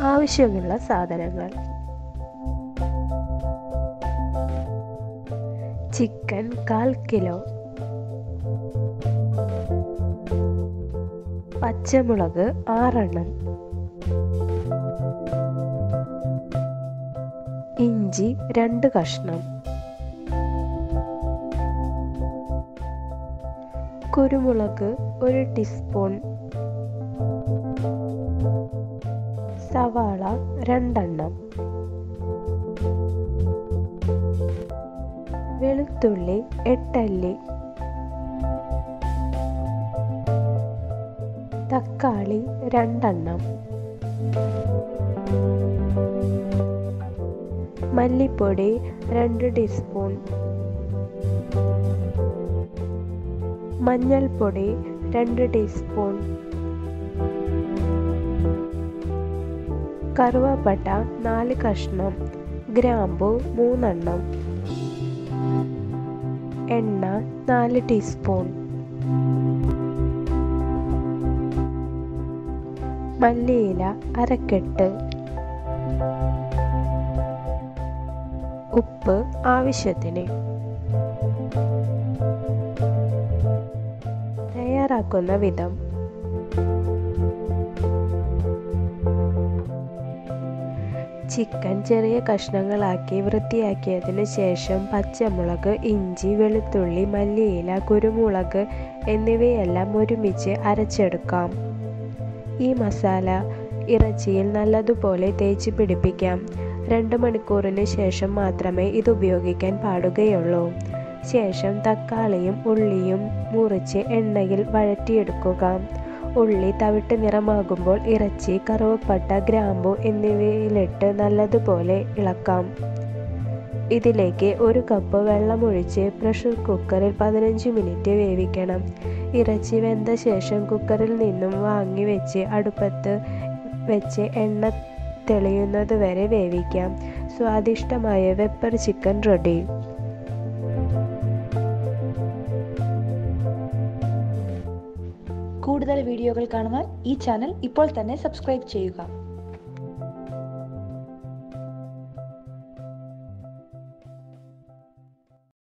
ആവശ്യമുള്ള സാധനങ്ങൾ ചിക്കൻ കാൽ കിലോ പച്ചമുളക് ആറെണ്ണം ഇഞ്ചി രണ്ട് കഷ്ണം കുരുമുളക് ഒരു ടീസ്പൂൺ സവാള രണ്ടെണ്ണം വെളുത്തുള്ളി എട്ടല്ലി തക്കാളി രണ്ടെണ്ണം മല്ലിപ്പൊടി രണ്ട് ടീസ്പൂൺ മഞ്ഞൾപ്പൊടി രണ്ട് ടീസ്പൂൺ കറുവപ്പട്ട നാല് കഷ്ണം ഗ്രാമ്പു മൂന്നെണ്ണം എണ്ണ നാല് ടീസ്പൂൺ മല്ലിയില അരക്കെട്ട് ഉപ്പ് ആവശ്യത്തിന് തയ്യാറാക്കുന്ന വിധം ചിക്കൻ ചെറിയ കഷ്ണങ്ങളാക്കി വൃത്തിയാക്കിയതിന് ശേഷം പച്ചമുളക് ഇഞ്ചി വെളുത്തുള്ളി മല്ലിയില കുരുമുളക് എന്നിവയെല്ലാം ഒരുമിച്ച് അരച്ചെടുക്കാം ഈ മസാല ഇറച്ചിയിൽ നല്ലതുപോലെ തേച്ച് പിടിപ്പിക്കാം രണ്ട് മണിക്കൂറിന് ശേഷം മാത്രമേ ഇത് ഉപയോഗിക്കാൻ പാടുകയുള്ളൂ ശേഷം തക്കാളിയും ഉള്ളിയും മുറിച്ച് എണ്ണയിൽ വഴറ്റിയെടുക്കുക ഉള്ളി തവിട്ട് നിറമാകുമ്പോൾ ഇറച്ചി കറുവപ്പട്ട ഗ്രാമ്പു എന്നിവയിലിട്ട് നല്ലതുപോലെ ഇളക്കാം ഇതിലേക്ക് ഒരു കപ്പ് വെള്ളമൊഴിച്ച് പ്രഷർ കുക്കറിൽ പതിനഞ്ച് മിനിറ്റ് വേവിക്കണം ഇറച്ചി വെന്ത ശേഷം കുക്കറിൽ നിന്നും വാങ്ങി വെച്ച് അടുപ്പത്ത് വെച്ച് എണ്ണ തെളിയുന്നത് വരെ വേവിക്കാം സ്വാദിഷ്ടമായ വെപ്പർ ചിക്കൻ റെഡി കൂടുതൽ വീഡിയോകൾ കാണുവാൻ ഈ ചാനൽ ഇപ്പോൾ തന്നെ സബ്സ്ക്രൈബ് ചെയ്യുക